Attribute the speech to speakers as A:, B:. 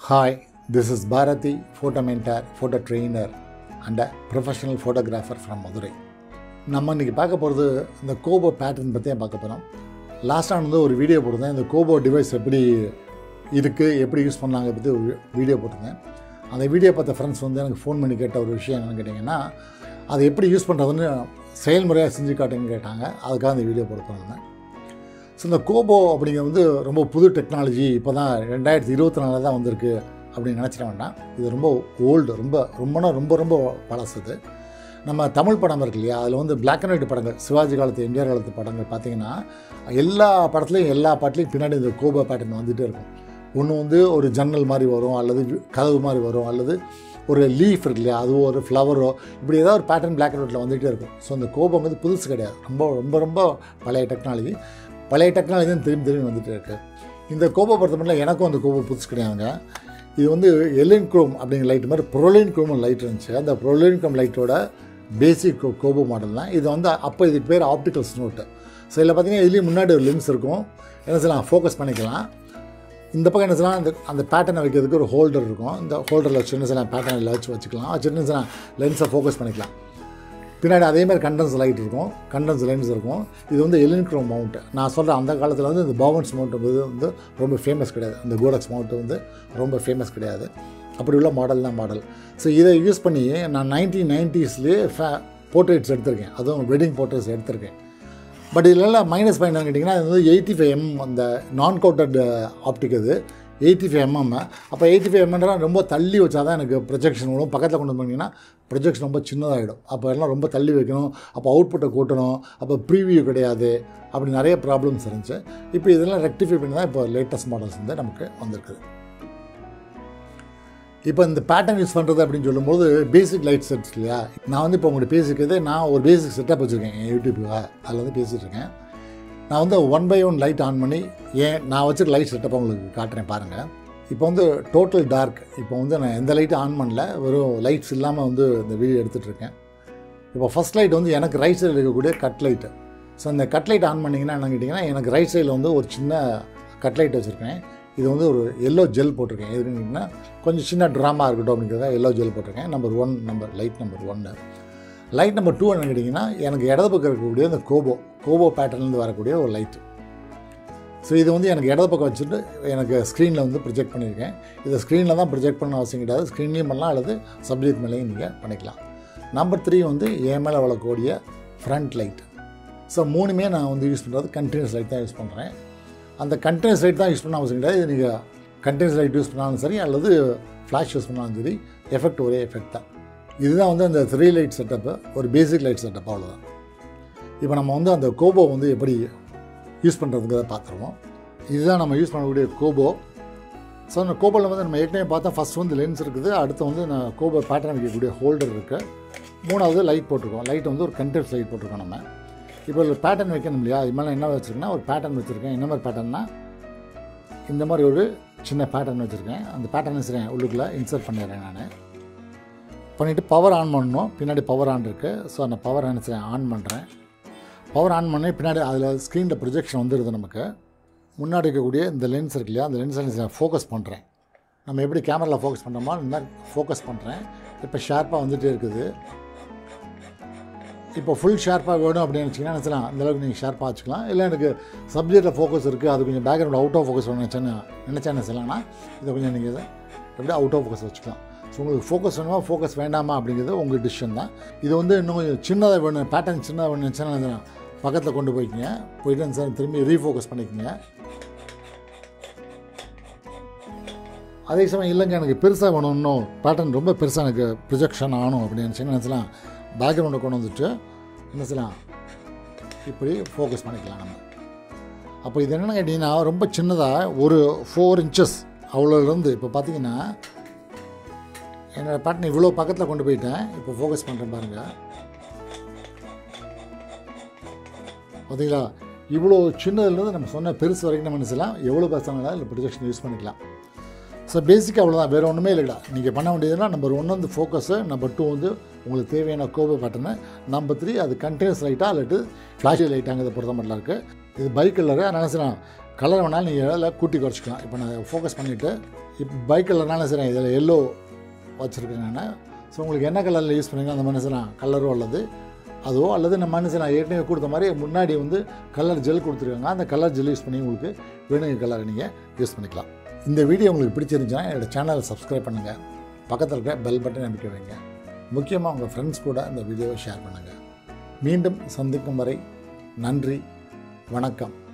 A: Hi, this is Bharati, photo mentor, photo trainer, and a professional photographer from Madurai. நம்ம இன்றைக்கி பார்க்க போகிறது இந்த கோபோ பேட்டர்ன் பற்றி தான் பார்க்க போகிறோம் லாஸ்ட்டாக வந்து ஒரு வீடியோ போட்டிருந்தேன் இந்த கோபோ டிவைஸ் எப்படி இருக்குது எப்படி யூஸ் பண்ணலாங்க பற்றி ஒரு வீடியோ போட்டிருந்தேன் அந்த வீடியோ பார்த்த ஃப்ரெண்ட்ஸ் வந்து எனக்கு ஃபோன் பண்ணி கேட்ட ஒரு விஷயம் என்னென்னு கேட்டிங்கன்னா அதை எப்படி யூஸ் பண்ணுறதுன்னு செயல்முறையாக செஞ்சு காட்டுங்கன்னு கேட்டாங்க அதுக்காக அந்த வீடியோ போட போயிருந்தேன் ஸோ இந்த கோபோ அப்படிங்கிறது வந்து ரொம்ப புது டெக்னாலஜி இப்போ தான் ரெண்டாயிரத்தி இருபத்தி நாலில் தான் வந்திருக்கு அப்படின்னு நினச்சிட வேண்டாம் இது ரொம்ப ஓல்டு ரொம்ப ரொம்பனா ரொம்ப ரொம்ப பழசு இது நம்ம தமிழ் படம் இருக்கு இல்லையா அதில் வந்து பிளாக் அண்ட் ஒயிட் படங்கள் சிவாஜி காலத்து எம்ஜிஆர் காலத்து படங்கள் பார்த்தீங்கன்னா எல்லா படத்துலையும் எல்லா பாட்டுலையும் பின்னாடி இந்த கோபோ பேட்டர்ன் வந்துகிட்டே இருக்கும் ஒன்று வந்து ஒரு ஜன்னல் மாதிரி வரும் அல்லது வி- கதவு மாதிரி வரும் அல்லது ஒரு லீஃப் இருக்கு இல்லையா அதுவோ ஒரு ஃப்ளவரோ இப்படி ஏதாவது ஒரு பேட்டர்ன் பிளாக் அண்ட் ஒயிட்டில் வந்துகிட்டே இருக்கும் ஸோ அந்த கோபம் வந்து புதுசு கிடையாது ரொம்ப ரொம்ப ரொம்ப பழைய டெக்னாலஜி பழைய டெக்னாலஜி தான் திரும்பி திரும்பி வந்துகிட்டே இருக்குது இந்த கோபோ பொறுத்த மட்டும் எனக்கும் அந்த கோபோ புதுசு கிடையாதுங்க இது வந்து எலின் குரோம் அப்படிங்கிற லைட் மாதிரி ப்ரொலின் குரோம் லைட் இருந்துச்சு அந்த ப்ரொலின் குரோம் லைட்டோட பேசிக் கோபோ மாடல் தான் இது வந்து அப்போ இதுக்கு பேர் ஆப்டிக்கல் ஸ்னோட்டு ஸோ இதில் பார்த்தீங்கன்னா இதுலேயும் முன்னாடி ஒரு லென்ஸ் இருக்கும் என்ன செய்யலாம் ஃபோக்கஸ் பண்ணிக்கலாம் இந்த பக்கம் என்ன செய்யலாம் அந்த அந்த பேட்டர்னை வைக்கிறதுக்கு ஒரு ஹோல்டர் இருக்கும் இந்த ஹோல்டரில் வச்சு என்ன செய்யலாம் பேட்டர்னில் வச்சு வச்சுக்கலாம் வச்சு என்ன செய்யலாம் லென்ஸை ஃபோக்கஸ் பண்ணிக்கலாம் பின்னாடி அதே மாதிரி கண்டன்ஸ் லைட் இருக்கும் கண்டன்ஸ் லென்ஸ் இருக்கும் இது வந்து எலின்க்ரோ மவுண்ட் நான் சொல்கிறேன் அந்த காலத்தில் வந்து இந்த பவன்ஸ் மவுண்ட் வந்து வந்து ரொம்ப ஃபேமஸ் கிடையாது இந்த கோடக்ஸ் மவுண்ட் வந்து ரொம்ப ஃபேமஸ் கிடையாது அப்படி உள்ள மாடல் தான் மாடல் ஸோ இதை யூஸ் பண்ணி நான் நைன்டீன் நைன்ட்டீஸ்லேயே ஃபே போர்ட்ரேட்ஸ் எடுத்திருக்கேன் அதுவும் வெட்டிங் போர்ட்ரேட்ஸ் எடுத்திருக்கேன் பட் இதில் மைனஸ் பாயிண்ட் என்னன்னு கேட்டிங்கன்னா இது வந்து எயிட்டி ஃபைவ் எம் அந்த நான் கவுட்டட் ஆப்டிக் இது எயிட்டி ஃபைவ் எம்எம் அப்போ எயிட்டி ஃபைவ் எம்எம்னா ரொம்ப தள்ளி வச்சா தான் எனக்கு ப்ரொஜெக்ஷன் வரும் பக்கத்தில் கொண்டு வந்தீங்கன்னா ப்ரொஜெக்ஷன் ரொம்ப சின்னதாகிடும் அப்போ எல்லாம் ரொம்ப தள்ளி வைக்கணும் அப்போ அவுட்புட்டை கூட்டணும் அப்போ ப்ரீவியூ கிடையாது அப்படி நிறைய ப்ராப்ளம்ஸ் இருந்துச்சு இப்போ இதெல்லாம் ரெக்டிஃபை பண்ணி தான் இப்போ லேட்டஸ்ட் மாடல்ஸ் வந்து நமக்கு வந்திருக்குது இப்போ இந்த பேட்டர்ன் யூஸ் பண்ணுறது அப்படின்னு சொல்லும்போது பேசிக் லைட் செட்ஸ் இல்லையா நான் வந்து இப்போ உங்கள்கிட்ட பேசிக்கிறது நான் ஒரு பேசிக் செட்டப் வச்சுருக்கேன் என் யூடியூப்புக்கு அதில் வந்து பேசிகிட்டு இருக்கேன் நான் வந்து one by one light on பண்ணி ஏன் நான் வச்சுருக்க லைட் செட்டப்பை உங்களுக்கு காட்டுறேன் பாருங்கள் இப்போ வந்து டோட்டல் டார்க் இப்போ வந்து நான் எந்த லைட்டும் ஆன் பண்ணல வெறும் லைட்ஸ் இல்லாமல் வந்து இந்த வீடியோ எடுத்துகிட்டு இருக்கேன் இப்போ ஃபஸ்ட் லைட் வந்து எனக்கு ரைட் சைடில் இருக்கக்கூடிய கட் லைட்டு ஸோ இந்த கட் லைட் ஆன் பண்ணிங்கன்னா என்ன கேட்டிங்கன்னா எனக்கு ரைட் சைடில் வந்து ஒரு சின்ன கட் லைட் வச்சுருக்கேன் இது வந்து ஒரு எல்லோ ஜெல் போட்டிருக்கேன் எதுக்குன்னா கொஞ்சம் சின்ன ட்ராமா இருக்கட்டும் அப்படிங்கிறத எல்லோ ஜெல் போட்டிருக்கேன் number one number light number ஒன்று லைட் நம்பர் டூ என்ன கேட்டிங்கன்னா எனக்கு இடது பக்கம் இருக்கக்கூடிய இந்த கோபோ கோபோ பேட்டர்ன்லேருந்து வரக்கூடிய ஒரு லைட்டு ஸோ இது வந்து எனக்கு இடது பக்கம் வச்சுட்டு எனக்கு ஸ்க்ரீனில் வந்து ப்ரொஜெக்ட் பண்ணியிருக்கேன் இதை ஸ்க்ரீனில் தான் ப்ரொஜெக்ட் பண்ண அவசியம் கிடையாது ஸ்க்ரீன்லேயும் பண்ணலாம் அல்லது சப்ஜெக்ட் மேலேயும் நீங்கள் பண்ணிக்கலாம் நம்பர் த்ரீ வந்து என் மேலே வளரக்கூடிய ஃப்ரண்ட் லைட் ஸோ மூணுமே நான் வந்து யூஸ் பண்ணுறது கண்டினியூஸ் லைட் தான் யூஸ் பண்ணுறேன் அந்த கண்டினியூஸ் லைட் தான் யூஸ் பண்ண அவசியம் கிடையாது இது நீங்கள் கண்டினியூஸ் லைட் யூஸ் பண்ணாலும் சரி அல்லது ஃப்ளாஷ் யூஸ் பண்ணாலும் சரி எஃபெக்ட் ஒரே எஃபெக்ட் தான் இதுதான் வந்து அந்த த்ரீ லைட் செட்டப்பு ஒரு பேசிக் லைட் செட்டப் அவ்வளோதான் இப்போ நம்ம வந்து அந்த கோபோ வந்து எப்படி யூஸ் பண்ணுறதுங்கிறத பார்த்துருவோம் இதுதான் நம்ம யூஸ் பண்ணக்கூடிய கோபோ ஸோ அந்த கோபோவில் வந்து நம்ம ஏற்கனவே பார்த்தா ஃபஸ்ட் வந்து லென்ஸ் இருக்குது அடுத்து வந்து நான் கோபோ பேட்டர்ன் வைக்கக்கூடிய ஹோல்டர் இருக்குது மூணாவது லைட் போட்டிருக்கோம் லைட் வந்து ஒரு கண்டென்ஸ் லைட் போட்டிருக்கோம் நம்ம இப்போ ஒரு பேட்டர்ன் வைக்கணும் இல்லையா இது மேலே என்ன வச்சுருக்கேன்னா ஒரு பேட்டர்ன் வச்சுருக்கேன் என்ன மாதிரி பேட்டர்னா இந்த மாதிரி ஒரு சின்ன பேட்டர்ன் வச்சுருக்கேன் அந்த பேட்டர்ன் வச்சுருக்கேன் உள்ளுக்குள்ளே இன்சர்ட் பண்ணிடுறேன் நான் பண்ணிவிட்டு பவர் ஆன் பண்ணணும் பின்னாடி பவர் ஆன் இருக்குது ஸோ அந்த பவர் நினச்சிறேன் ஆன் பண்ணுறேன் பவர் ஆன் பண்ணி பின்னாடி அதில் ஸ்க்ரீனில் ப்ரொஜெக்ஷன் வந்துடுது நமக்கு முன்னாடி இருக்கக்கூடிய இந்த லென்ஸ் இருக்கு இல்லையா அந்த லென்ஸை நான் ஃபோக்கஸ் பண்ணுறேன் நம்ம எப்படி கேமராவில் ஃபோக்கஸ் பண்ணுறோமோ இந்த மாதிரி ஃபோக்கஸ் பண்ணுறேன் இப்போ ஷார்ப்பாக வந்துகிட்டே இருக்குது இப்போ ஃபுல் ஷார்ப்பாக வேணும் அப்படின்னு நினச்சிங்கன்னா நினச்சலாம் அந்த அளவுக்கு நீங்கள் ஷார்ப்பாக வச்சுக்கலாம் இல்லை எனக்கு சப்ஜெக்டில் ஃபோக்கஸ் இருக்குது அது கொஞ்சம் பேக்ரவுண்ட் அவுட் ஆஃப் ஃபோக்கஸ் நினச்சேன்னு நினச்சா என்ன செய்யலாம்னா இதை கொஞ்சம் நீங்கள் இதை எப்படி அவுட் ஆஃப் ஃபோக்கஸ் வச்சுக்கலாம் ஸோ உங்களுக்கு ஃபோக்கஸ் வேணுமா ஃபோக்கஸ் வேண்டாமா அப்படிங்கிறது உங்கள் டிசிஷன் தான் இது வந்து இன்னும் கொஞ்சம் சின்னதாக வேணும் பேட்டர்ன் சின்னதாக வேணும்னு நினச்சா நினைச்சலாம் பக்கத்தில் கொண்டு போய்க்கிங்க போயிட்டு சார் திரும்பி ரீஃபோக்கஸ் பண்ணிக்கோங்க அதே சமயம் இல்லைங்க எனக்கு பெருசாக வேணும் இன்னும் பேட்டர்ன் ரொம்ப பெருசாக எனக்கு ப்ரொஜெக்ஷன் ஆகணும் அப்படின்னு நினச்சிங்கன்னா நினச்சலாம் பேக்ரவுண்டை கொண்டு வந்துட்டு என்ன செய்யலாம் இப்படி ஃபோக்கஸ் பண்ணிக்கலாம் நம்ம அப்போ இது என்னென்னு கேட்டிங்கன்னா ரொம்ப சின்னதாக ஒரு ஃபோர் இன்ச்சஸ் அவ்வளோலேருந்து இப்போ பார்த்தீங்கன்னா என்னோடய பேட்டர்ன் இவ்வளோ பக்கத்தில் கொண்டு போயிட்டேன் இப்போ ஃபோக்கஸ் பண்ணுறேன் பாருங்கள் பார்த்தீங்களா இவ்வளோ சின்னதுலேருந்து நம்ம சொன்ன பெருசு வரைக்கும் நம்ம என்ன செய்யலாம் எவ்வளோ பேசுனாலும் இல்லை ப்ரொஜெக்ஷன் யூஸ் பண்ணிக்கலாம் ஸோ பேசிக்காக அவ்வளோதான் வேறு ஒன்றுமே இல்லைடா நீங்கள் பண்ண வேண்டியதுன்னா நம்பர் ஒன் வந்து ஃபோக்கஸு நம்பர் டூ வந்து உங்களுக்கு தேவையான கோபை பேட்டர்னு நம்பர் த்ரீ அது கண்டினியூஸ் லைட்டாக இல்லாட்டு ஃப்ளாஷ் லைட்டாங்கிறத பொறுத்த மட்டும் இருக்குது இது பைக் கலரு அதனால் நான் கலர் வேணாலும் நீங்கள் இதில் கூட்டி குறைச்சிக்கலாம் இப்போ நான் ஃபோக்கஸ் பண்ணிவிட்டு இப்போ பைக் கலர்னாலும் சரி இதில் எல்லோ வச்சுருக்கேன் நான் ஸோ உங்களுக்கு என்ன கலரில் யூஸ் பண்ணுறீங்களோ அந்த மனுஷனா கலரோ அல்லது அதுவோ அல்லது நம்ம மனுஷன் நான் ஏற்கனவே கொடுத்த மாதிரி முன்னாடி வந்து கலர் ஜெல் கொடுத்துருக்காங்க அந்த கலர் ஜெல் யூஸ் பண்ணி உங்களுக்கு வேணுங்க கலரை நீங்கள் யூஸ் பண்ணிக்கலாம் இந்த வீடியோ உங்களுக்கு பிடிச்சிருந்துச்சுன்னா என்னோடய சேனலை சப்ஸ்கிரைப் பண்ணுங்கள் பக்கத்தில் இருக்க பெல் பட்டன் அமைக்க வைங்க முக்கியமாக உங்கள் ஃப்ரெண்ட்ஸ் கூட இந்த வீடியோவை ஷேர் பண்ணுங்கள் மீண்டும் சந்திக்கும் வரை நன்றி வணக்கம்